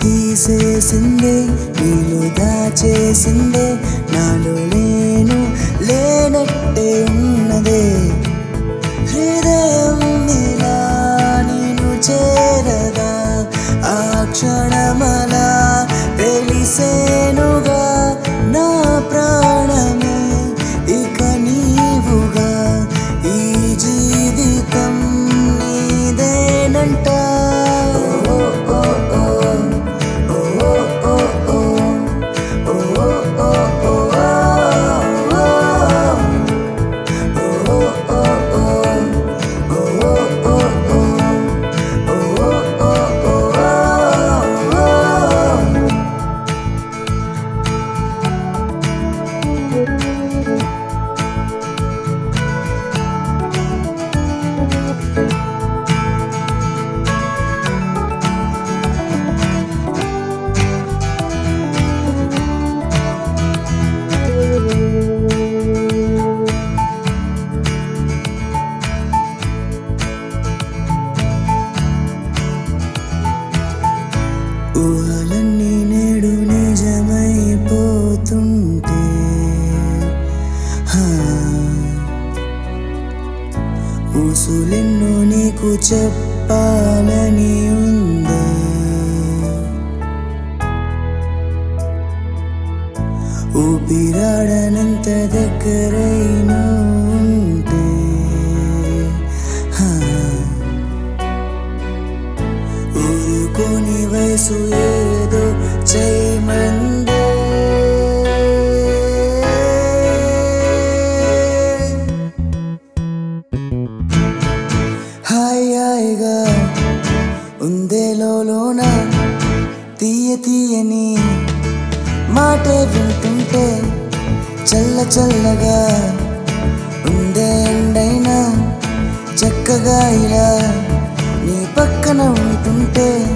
తీసేసిందే నీలో దాచేసిందే నాలో లేను లేనట్టే ఉన్నదే హృదయం ఇలా నేను చేరగా ఆ క్షణమలా తెలిసేనుగా నా ప్రాణమే ఇక నీవుగా ఈ జీవితం నీదేనంట ఓ ఓ ఓ ఓ ఓ ఓ ఓ ఓ ఓ ఊహలన్నీ నేడు నిజమైపోతుంటే హా. ఊసులెన్నో నీకు చెప్పాలని ఉందే ఊపిరాడనంత దగ్గరైనా ఉంటే హా. ఊరుకోని వయసు ఏదో చేయమందే హాయ్ హాయిగా ఉందే లోన తీయ తీయని మాటే వింటుంటే చల్ల చల్లగా ఉందే ఎండైనా చక్కగా ఇలా నీ పక్కన ఉంటుంటే